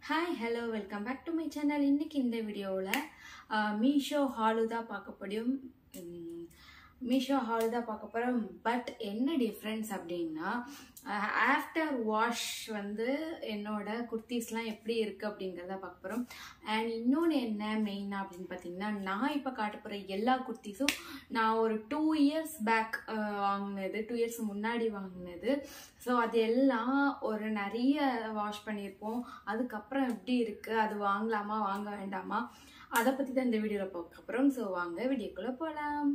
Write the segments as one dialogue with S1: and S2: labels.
S1: hi hello welcome back to my channel இன்னைக்கு இந்த வீடியோவில் மீஷோ ஹாலு தான் பார்க்க முடியும் மீஷோ ஹாலு தான் பார்க்க போகிறோம் பட் என்ன டிஃப்ரென்ஸ் அப்படின்னா ஆஃப்டர் வாஷ் வந்து என்னோட குர்த்திஸ்லாம் எப்படி இருக்குது அப்படிங்கிறத பார்க்க போகிறோம் அண்ட் இன்னொன்று என்ன மெயினாக அப்படின்னு பார்த்தீங்கன்னா நான் இப்போ காட்ட போகிற எல்லா குர்த்திஸும் நான் ஒரு டூ இயர்ஸ் பேக் வாங்கினது டூ இயர்ஸ் முன்னாடி வாங்கினது ஸோ அது எல்லாம் ஒரு நிறைய வாஷ் பண்ணியிருப்போம் அதுக்கப்புறம் எப்படி இருக்குது அது வாங்கலாமா வாங்க வேண்டாமா அதை பற்றி தான் இந்த வீடியோவில் பார்க்க போகிறோம் ஸோ வாங்க வீடியோக்குள்ளே போகலாம்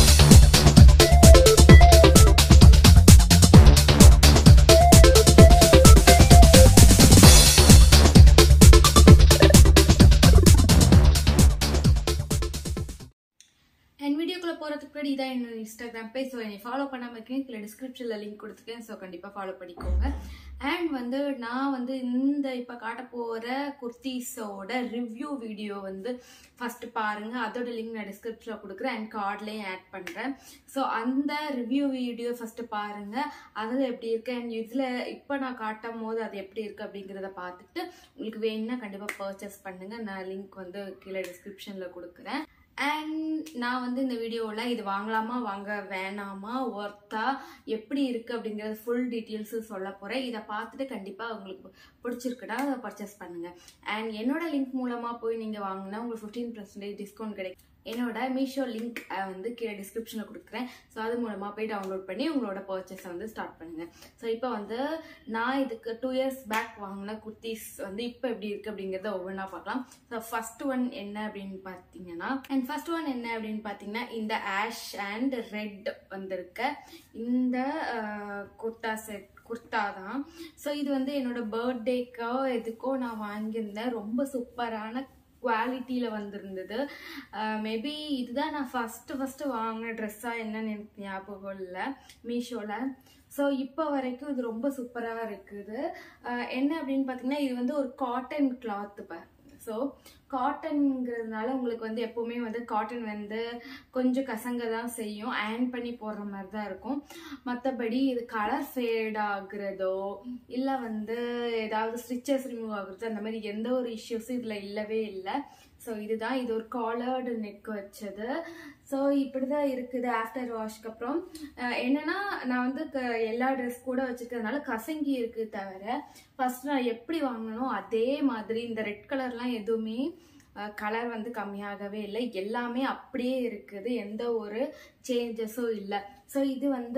S1: என் வீடியோக்குள்ளே போகிறதுக்கு முன்னாடி இதான் என்னோட இன்ஸ்டாகிராம் பேஜ் ஸோ என்னை ஃபாலோ பண்ணாமல் இருக்கேன் கீழே டிஸ்கிரிப்ஷனில் லிங்க் கொடுத்துருக்கேன் ஸோ கண்டிப்பாக ஃபாலோ பண்ணிக்கோங்க அண்ட் வந்து நான் வந்து இந்த இப்போ காட்ட போகிற குர்த்திஸோட ரிவ்யூ வீடியோ வந்து ஃபஸ்ட்டு பாருங்கள் அதோட லிங்க் நான் டிஸ்கிரிப்ஷனில் கொடுக்குறேன் அண்ட் கார்ட்லேயும் ஆட் பண்ணுறேன் ஸோ அந்த ரிவ்யூ வீடியோ ஃபஸ்ட்டு பாருங்கள் அதில் எப்படி இருக்கு அண்ட் இதில் இப்போ நான் காட்டும் போது அது எப்படி இருக்குது அப்படிங்கிறத பார்த்துட்டு உங்களுக்கு வேணும்னா கண்டிப்பாக பர்ச்சேஸ் பண்ணுங்கள் நான் லிங்க் வந்து கீழே டிஸ்கிரிப்ஷனில் கொடுக்குறேன் அண்ட் நான் வந்து இந்த வீடியோவில் இது வாங்கலாமா வாங்க வேணாமா ஒர்த்தா எப்படி இருக்குது அப்படிங்கிறது ஃபுல் டீட்டெயில்ஸு சொல்ல போகிறேன் இதை பார்த்துட்டு கண்டிப்பாக உங்களுக்கு பிடிச்சிருக்குடா அதை பர்ச்சேஸ் பண்ணுங்கள் அண்ட் என்னோட லிங்க் மூலமாக போய் நீங்கள் வாங்கினா உங்களுக்கு ஃபிஃப்டீன் பர்சன்டேஜ் டிஸ்கவுண்ட் கிடைக்கும் என்னோட மீஷோ லிங்க் வந்து கீழே டிஸ்கிரிப்ஷனில் கொடுக்குறேன் ஸோ அது மூலமாக போய் டவுன்லோட் பண்ணி உங்களோட பர்ச்சேஸை வந்து ஸ்டார்ட் பண்ணுங்கள் ஸோ இப்போ வந்து நான் இதுக்கு டூ இயர்ஸ் பேக் வாங்கின குர்த்திஸ் வந்து இப்போ எப்படி இருக்குது அப்படிங்கிறத ஒவ்வொன்றா பார்க்கலாம் ஸோ ஃபர்ஸ்ட் ஒன் என்ன அப்படின்னு பார்த்தீங்கன்னா அண்ட் ஃபர்ஸ்ட் ஒன் என்ன அப்படின்னு பார்த்தீங்கன்னா இந்த ஆஷ் அண்ட் ரெட் வந்திருக்க இந்த குர்த்தா செட் குர்த்தா தான் ஸோ இது வந்து என்னோட பர்த்டேக்கோ எதுக்கோ நான் வாங்கியிருந்தேன் ரொம்ப சூப்பரான குவாலிட்டியில் வந்திருந்தது மேபி இதுதான் நான் ஃபஸ்ட்டு ஃபஸ்ட்டு வாங்கின ட்ரெஸ்ஸாக என்னன்னு எனக்கு ஞாபகம் இல்லை மீஷோவில் ஸோ இப்போ வரைக்கும் இது ரொம்ப சூப்பராக இருக்குது என்ன அப்படின்னு பார்த்தீங்கன்னா இது வந்து ஒரு காட்டன் கிளாத் இப்போ ஸோ காட்டன்ங்கிறதுனால உங்களுக்கு வந்து எப்போவுமே வந்து காட்டன் வந்து கொஞ்சம் கசங்க தான் செய்யும் அயன் பண்ணி போடுற மாதிரி தான் இருக்கும் மற்றபடி இது கலர் ஃபேட் ஆகுறதோ இல்லை வந்து ஏதாவது ஸ்டிச்சஸ் ரிமூவ் ஆகுறது அந்த மாதிரி எந்த ஒரு இஷ்யூஸும் இதில் இல்லவே இல்லை ஸோ இதுதான் இது ஒரு காலர்டு நெக் வச்சது ஸோ இப்படி தான் இருக்குது ஆஃப்டர் வாஷ்க்கு அப்புறம் என்னென்னா நான் வந்து க எல்லா ட்ரெஸ் கூட வச்சுருக்கிறதுனால கசங்கி இருக்குது தவிர ஃபஸ்ட் நான் எப்படி வாங்கினோ அதே மாதிரி இந்த ரெட் கலர்லாம் எதுவுமே கலர் வந்து கம்மியாகவே இல்லை எல்லாமே அப்படியே இருக்குது எந்த ஒரு சேஞ்சஸும் இல்லை ஸோ இது வந்து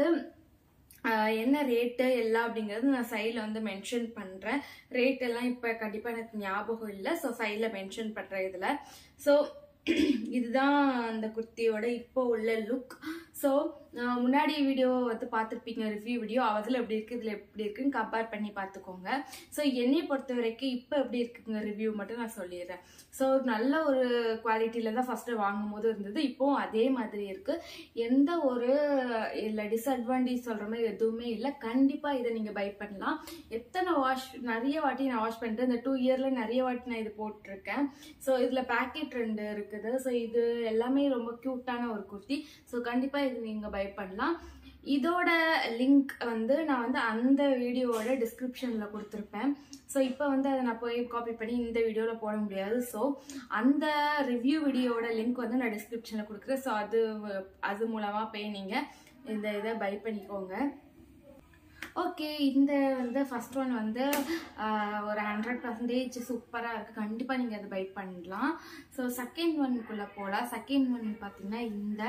S1: என்ன ரேட்டு எல்லாம் அப்படிங்கிறது நான் சைடில் வந்து மென்ஷன் பண்ணுறேன் ரேட் எல்லாம் இப்போ கண்டிப்பாக எனக்கு ஞாபகம் இல்லை ஸோ சைடில் மென்ஷன் பண்ணுறேன் இதில் ஸோ இதுதான் அந்த குர்த்தியோட இப்போ உள்ள லுக் ஸோ முன்னாடி வீடியோ வந்து பார்த்துருப்பீங்க ரிவ்யூ வீடியோ அதில் எப்படி இருக்குது இதில் எப்படி இருக்குன்னு கம்பேர் பண்ணி பார்த்துக்கோங்க ஸோ என்னையை பொறுத்த வரைக்கும் இப்போ எப்படி இருக்குங்க ரிவ்யூ மட்டும் நான் சொல்லிடுறேன் ஸோ நல்ல ஒரு குவாலிட்டியில் தான் ஃபஸ்ட்டு வாங்கும் போது இருந்தது இப்போவும் அதே மாதிரி இருக்குது எந்த ஒரு இல்லை டிஸ்அட்வான்டேஜ் சொல்கிற மாதிரி எதுவுமே இல்லை கண்டிப்பாக இதை நீங்கள் பை பண்ணலாம் எத்தனை வாஷ் நிறைய வாட்டி நான் வாஷ் பண்ணிட்டு இந்த டூ இயரில் நிறைய வாட்டி நான் இது போட்டிருக்கேன் ஸோ இதில் பேக்கெட் ரெண்டு இருக்குது ஸோ இது எல்லாமே ரொம்ப க்யூட்டான ஒரு குர்த்தி ஸோ கண்டிப்பாக இது நீங்கள் பை பண்ணலாம் இதோட லிங்க் வந்து நான் வந்து அந்த வீடியோவோட டிஸ்கிரிப்ஷனில் கொடுத்துருப்பேன் ஸோ இப்போ வந்து அதை நான் போய் காப்பி பண்ணி இந்த வீடியோவில் போட முடியாது ஸோ அந்த ரிவ்யூ வீடியோவோட லிங்க் வந்து நான் டிஸ்கிரிப்ஷனில் கொடுக்குறேன் ஸோ அது அது மூலமாக போய் நீங்கள் இந்த இதை பை பண்ணிக்கோங்க ஓகே இந்த வந்து ஃபஸ்ட் ஒன் வந்து ஒரு ஹண்ட்ரட் பர்சன்டேஜ் சூப்பராக இருக்குது கண்டிப்பாக நீங்கள் அதை பை பண்ணலாம் ஸோ செகண்ட் ஒன்குள்ளே போகலாம் செகண்ட் ஒன் பார்த்தீங்கன்னா இந்த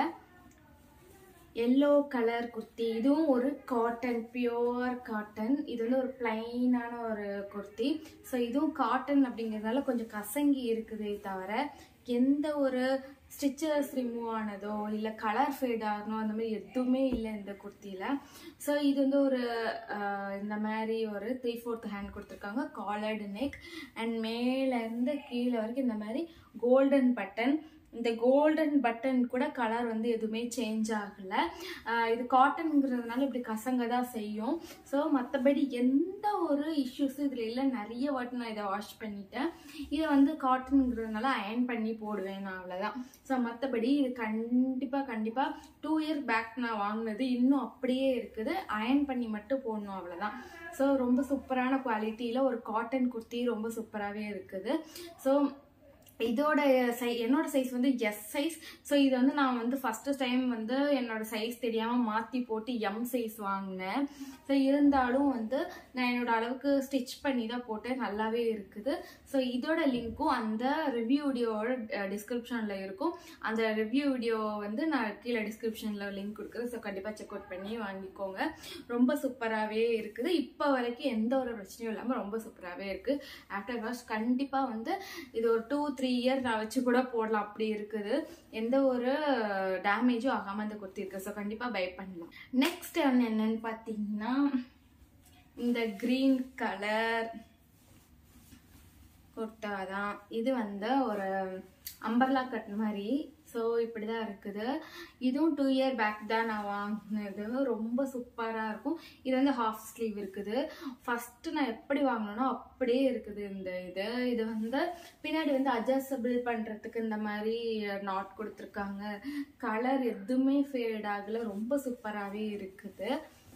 S1: எல்லோ கலர் குர்த்தி இதுவும் ஒரு காட்டன் பியோர் காட்டன் இது வந்து ஒரு பிளைனான ஒரு குர்த்தி ஸோ இதுவும் காட்டன் அப்படிங்கிறதுனால கொஞ்சம் கசங்கி இருக்குதே தவிர எந்த ஒரு ஸ்டிச்சஸ் ரிமூவ் ஆனதோ இல்லை கலர் ஃபேட் ஆகணும் அந்த மாதிரி எதுவுமே இல்லை இந்த குர்த்தியில் ஸோ இது வந்து ஒரு இந்த மாதிரி ஒரு த்ரீ ஃபோர்த் ஹேண்ட் கொடுத்துருக்காங்க காலர்டு நெக் அண்ட் மேலேருந்து கீழே வரைக்கும் இந்த மாதிரி கோல்டன் பட்டன் இந்த கோல்டன் பட்டன் கூட கலர் வந்து எதுவுமே சேஞ்ச் ஆகலை இது காட்டனுங்கிறதுனால இப்படி கசங்க தான் செய்யும் ஸோ மற்றபடி எந்த ஒரு இஷ்யூஸும் இதில் இல்லை நிறைய வாட்டி நான் இதை வாஷ் பண்ணிட்டேன் இதை வந்து காட்டனுங்கிறதுனால அயன் பண்ணி போடுவேன் நான் அவ்வளோதான் ஸோ மற்றபடி இது கண்டிப்பாக கண்டிப்பாக டூ இயர் பேக் நான் வாங்கினது இன்னும் அப்படியே இருக்குது அயன் பண்ணி மட்டும் போடணும் அவ்வளோதான் ஸோ ரொம்ப சூப்பரான குவாலிட்டியில் ஒரு காட்டன் குர்த்தி ரொம்ப சூப்பராகவே இருக்குது ஸோ இதோட சை என்னோட சைஸ் வந்து எஸ் சைஸ் ஸோ இது வந்து நான் வந்து ஃபஸ்ட்டு டைம் வந்து என்னோட சைஸ் தெரியாமல் மாற்றி போட்டு எம் சைஸ் வாங்கினேன் ஸோ இருந்தாலும் வந்து நான் என்னோட அளவுக்கு ஸ்டிச் பண்ணி தான் போட்டேன் நல்லாவே இருக்குது ஸோ இதோட லிங்க்கும் அந்த ரிவ்யூ வீடியோவோட டிஸ்கிரிப்ஷனில் இருக்கும் அந்த ரிவ்யூ வீடியோ வந்து நான் கீழே டிஸ்கிரிப்ஷனில் லிங்க் கொடுக்குறேன் ஸோ கண்டிப்பாக செக் அவுட் பண்ணி வாங்கிக்கோங்க ரொம்ப சூப்பராகவே இருக்குது இப்போ வரைக்கும் எந்த ஒரு பிரச்சனையும் இல்லாமல் ரொம்ப சூப்பராகவே இருக்குது ஆஃப்டர் வாஷ் கண்டிப்பாக வந்து இது ஒரு டூ த்ரீ இயர் நான் வச்சு கூட போடலாம் அப்படி இருக்குது எந்த ஒரு டேமேஜும் ஆகாமல் அந்த குர்த்தி இருக்குது ஸோ கண்டிப்பாக பை பண்ணலாம் நெக்ஸ்ட் ஒன்று என்னன்னு பார்த்தீங்கன்னா இந்த க்ரீன் கலர் குர்த்தா தான் இது வந்து ஒரு அம்பர்லா கட் மாதிரி ஸோ இப்படி தான் இருக்குது இதுவும் டூ இயர் பேக் தான் நான் வாங்கினது ரொம்ப சூப்பராக இருக்கும் இது வந்து ஹாஃப் ஸ்லீவ் இருக்குது ஃபஸ்ட்டு நான் எப்படி வாங்கினேனோ அப்படியே இருக்குது இந்த இது இது வந்து பின்னாடி வந்து அட்ஜஸ்டபிள் பண்ணுறதுக்கு இந்த மாதிரி நாட் கொடுத்துருக்காங்க கலர் எதுவுமே ஃபேட் ஆகலை ரொம்ப சூப்பராகவே இருக்குது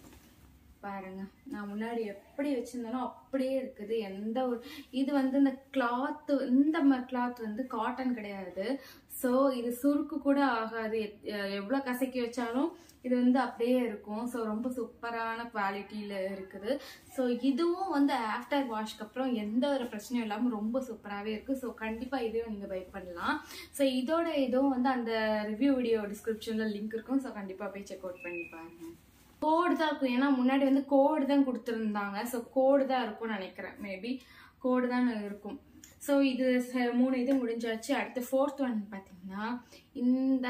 S1: பாருங்க நான் முன்னாடி எப்படி வச்சிருந்தேனோ அப்படியே இருக்குது எந்த ஒரு இது வந்து இந்த கிளாத்து இந்த கிளாத் வந்து காட்டன் கிடையாது ஸோ இது சுருக்கு கூட ஆகாது எவ்வளோ கசக்கி வச்சாலும் இது வந்து அப்படியே இருக்கும் ஸோ ரொம்ப சூப்பரான குவாலிட்டியில் இருக்குது ஸோ இதுவும் வந்து ஆஃப்டர் வாஷ்க்கு அப்புறம் எந்த ஒரு பிரச்சனையும் இல்லாமல் ரொம்ப சூப்பராகவே இருக்குது ஸோ கண்டிப்பாக இதையும் நீங்கள் பை பண்ணலாம் ஸோ இதோட இதுவும் வந்து அந்த ரிவ்யூ வீடியோ டிஸ்கிரிப்ஷனில் லிங்க் இருக்கும் ஸோ கண்டிப்பாக போய் செக் அவுட் பண்ணி பாருங்கள் கோடு தான் இருக்கும் ஏன்னா முன்னாடி வந்து கோடு தான் கொடுத்துருந்தாங்க ஸோ கோடு தான் இருக்கும்னு நினைக்கிறேன் மேபி கோடு தான் இருக்கும் ஸோ இது மூணு இது முடிஞ்சாச்சு அடுத்து ஃபோர்த் ஒன் பார்த்தீங்கன்னா இந்த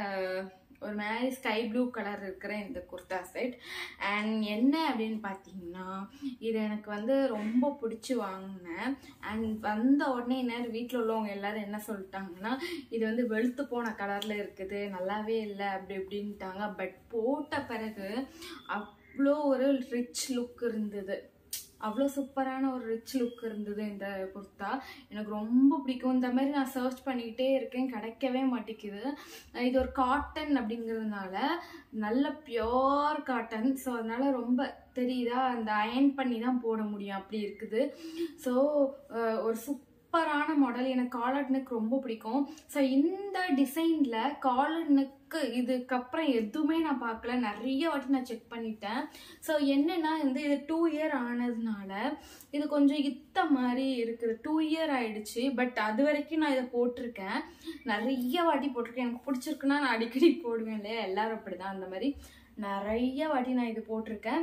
S1: ஒரு மாதிரி ஸ்கை ப்ளூ கலர் இருக்கிற இந்த குர்தா செட் அண்ட் என்ன அப்படின்னு பார்த்தீங்கன்னா இது எனக்கு வந்து ரொம்ப பிடிச்சி வாங்கினேன் அண்ட் வந்த உடனே நேரம் வீட்டில் உள்ளவங்க எல்லாரும் என்ன சொல்லிட்டாங்கன்னா இது வந்து வெளுத்து போன கலரில் இருக்குது நல்லாவே இல்லை அப்படி இப்படின்ட்டாங்க பட் போட்ட பிறகு அவ்வளோ ஒரு ரிச் லுக் இருந்தது அவ்வளோ சூப்பரான ஒரு ரிச் லுக் இருந்தது இந்த குர்த்தா எனக்கு ரொம்ப பிடிக்கும் இந்த மாதிரி நான் சர்ச் பண்ணிக்கிட்டே இருக்கேன் கிடைக்கவே மாட்டேங்குது இது ஒரு காட்டன் அப்படிங்கிறதுனால நல்ல பியோர் காட்டன் ஸோ அதனால ரொம்ப தெரியுதா அந்த அயன் பண்ணி தான் போட முடியும் அப்படி இருக்குது ஸோ ஒரு சூப்பரான மாடல் எனக்கு காலர் நெக் ரொம்ப பிடிக்கும் ஸோ இந்த டிசைனில் காலர் நெக்கு இதுக்கப்புறம் எதுவுமே நான் பார்க்கல நிறைய வாட்டி நான் செக் பண்ணிட்டேன் ஸோ என்னென்னா வந்து இது டூ இயர் ஆனதுனால இது கொஞ்சம் இத்த மாதிரி இருக்குது டூ இயர் ஆயிடுச்சு பட் அது வரைக்கும் நான் இதை போட்டிருக்கேன் நிறைய வாட்டி போட்டிருக்கேன் எனக்கு பிடிச்சிருக்குன்னா நான் அடிக்கடி போடுவேன் இல்லையா எல்லாரும் அப்படிதான் அந்த மாதிரி நிறைய வாட்டி நான் இது போட்டிருக்கேன்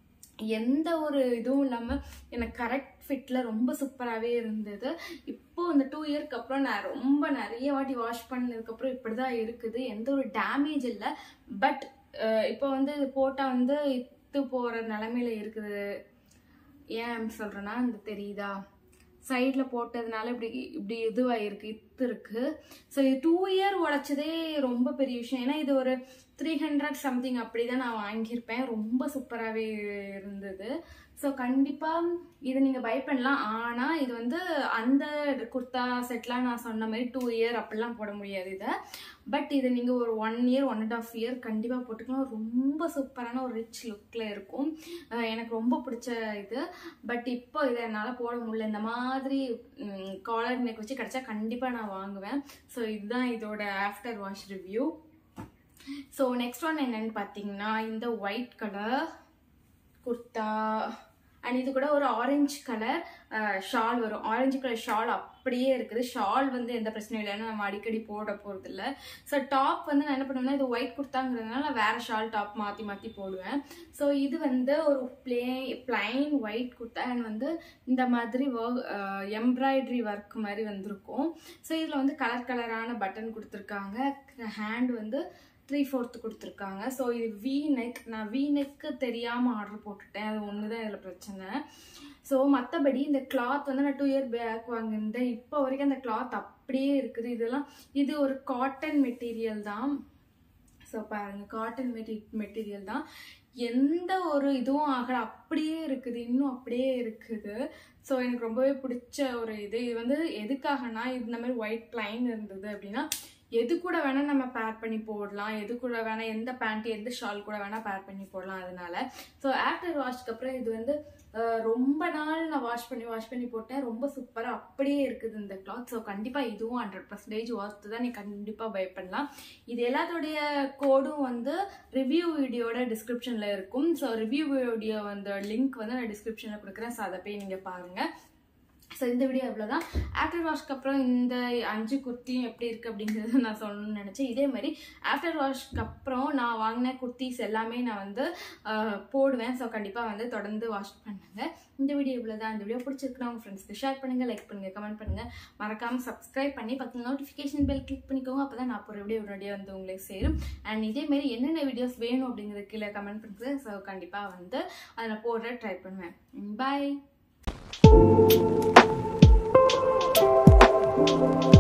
S1: எந்த ஒரு இதுவும் இல்லாமல் எனக்கு கரெக்ட் ஃபிட்டில் ரொம்ப சூப்பராகவே இருந்தது இப்போது இந்த டூ இயர்க்கு அப்புறம் நான் ரொம்ப நிறைய வாட்டி வாஷ் பண்ணதுக்கப்புறம் இப்படி தான் இருக்குது எந்த ஒரு டேமேஜ் இல்லை பட் இப்போ வந்து இது போட்டால் வந்து இத்து போகிற நிலமையில இருக்குது ஏன் சொல்கிறேன்னா இந்த தெரியுதா சைடில் போட்டதுனால இப்படி இப்படி இதுவாயிருக்கு இத்து இருக்கு ஸோ இது டூ இயர் உழைச்சதே ரொம்ப பெரிய விஷயம் ஏன்னா இது ஒரு த்ரீ ஹண்ட்ரட் சம்திங் அப்படி தான் நான் வாங்கியிருப்பேன் ரொம்ப சூப்பராகவே இருந்தது ஸோ கண்டிப்பாக இதை நீங்கள் பை பண்ணலாம் ஆனால் இது வந்து அந்த குர்த்தா செட்லாம் நான் சொன்ன மாதிரி டூ இயர் அப்படிலாம் போட முடியாது இதை பட் இது நீங்கள் ஒரு one year one and half year கண்டிப்பாக போட்டுக்கலாம் ரொம்ப சூப்பரான ஒரு ரிச் லுக்கில் இருக்கும் எனக்கு ரொம்ப பிடிச்ச இது பட் இப்போ இதை என்னால் போட முடியல இந்த மாதிரி காலர் நெக் வச்சு கிடச்சா கண்டிப்பாக நான் வாங்குவேன் ஸோ இதுதான் இதோட after wash review so next one என்னன்னு பார்த்தீங்கன்னா இந்த ஒயிட் கலர் குர்த்தா அண்ட் இது கூட ஒரு ஆரஞ்சு கலர் ஷால் வரும் ஆரஞ்சு கலர் ஷால் அப்படியே இருக்குது ஷால் வந்து எந்த பிரச்சனையும் இல்லைன்னு நம்ம அடிக்கடி போட போகிறது இல்லை ஸோ டாப் வந்து நான் என்ன பண்ணுவேன்னா இது ஒயிட் குர்த்தாங்கிறதுனால நான் வேறு ஷால் டாப் மாற்றி மாற்றி போடுவேன் ஸோ இது வந்து ஒரு பிளே பிளைன் ஒயிட் குர்த்தா அண்ட் வந்து இந்த மாதிரி ஒர்க் எம்ப்ராய்டரி ஒர்க் மாதிரி வந்திருக்கும் ஸோ இதில் வந்து கலர் கலரான பட்டன் கொடுத்துருக்காங்க ஹேண்ட் வந்து த்ரீ ஃபோர்த்து கொடுத்துருக்காங்க ஸோ இது வி நெக் நான் வி நெக்கு தெரியாமல் ஆர்டர் போட்டுட்டேன் அது ஒன்று தான் இதில் பிரச்சனை ஸோ மற்றபடி இந்த கிளாத் வந்து நான் டூ இயர் பேக் வாங்கியிருந்தேன் இப்போ வரைக்கும் அந்த கிளாத் அப்படியே இருக்குது இதெல்லாம் இது ஒரு காட்டன் மெட்டீரியல் தான் ஸோ பாருங்க காட்டன் மெட்டீ மெட்டீரியல் தான் எந்த ஒரு இதுவும் ஆகல அப்படியே இருக்குது இன்னும் அப்படியே இருக்குது ஸோ எனக்கு ரொம்பவே பிடிச்ச ஒரு இது இது வந்து எதுக்காகனா இந்த மாதிரி ஒயிட் பிளைன் இருந்தது அப்படின்னா எது கூட வேணால் நம்ம பேர் பண்ணி போடலாம் எது கூட வேணால் எந்த பேண்ட் எந்த ஷால் கூட வேணால் பேர் பண்ணி போடலாம் அதனால ஸோ ஆஃப்டர் வாஷ்க்கு அப்புறம் இது வந்து அஹ், ரொம்ப நாள் நான் வாஷ் பண்ணி வாஷ் பண்ணி போட்டேன் ரொம்ப சூப்பராக அப்படியே இருக்குது இந்த கிளாத் ஸோ கண்டிப்பாக இதுவும் ஹண்ட்ரட் பர்சன்டேஜ் ஒர்த்து தான் நீ கண்டிப்பாக பை பண்ணலாம் இது எல்லாத்தோடைய கோடும் வந்து ரிவ்யூ வீடியோட டிஸ்கிரிப்ஷனில் இருக்கும் ஸோ ரிவ்யூ வீடியோ வந்து லிங்க் வந்து நான் டிஸ்கிரிப்ஷனில் கொடுக்குறேன் ஸோ அதை போய் நீங்கள் பாருங்கள் ஸோ இந்த வீடியோ அவ்வளோதான் ஆஃப்டர் வாஷ்க்கு அப்புறம் இந்த அஞ்சு குர்த்தியும் எப்படி இருக்குது அப்படிங்கிறத நான் சொல்லணும்னு நினச்சேன் இதே மாதிரி ஆஃப்டர் வாஷ்க்கு அப்புறம் நான் வாங்கின குர்த்திஸ் எல்லாமே நான் வந்து ஆஹ், போடுவேன் ஸோ கண்டிப்பாக வந்து தொடர்ந்து வாஷ் பண்ணுங்க இந்த வீடியோ இவ்வளோதான் இந்த வீடியோ பிடிச்சிருக்குன்னா உங்கள் ஃப்ரெண்ட்ஸ்க்கு ஷேர் பண்ணுங்கள் லைக் பண்ணுங்கள் கமெண்ட் பண்ணுங்கள் மறக்காமல் சப்ஸ்கிரைப் பண்ணி பக்கத்தில் நோட்டிஃபிகேஷன் பெல் கிளிக் பண்ணிக்கோங்க அப்போ தான் நான் போகிற வீடியோ உடனடியாக வந்து உங்களுக்கு சேரும் அண்ட் இதே மாதிரி என்னென்ன வீடியோஸ் வேணும் அப்படிங்கிறது கீழே கமெண்ட் பண்ணுறது ஸோ கண்டிப்பாக வந்து அதை நான் போடுற ட்ரை பண்ணுவேன் பாய்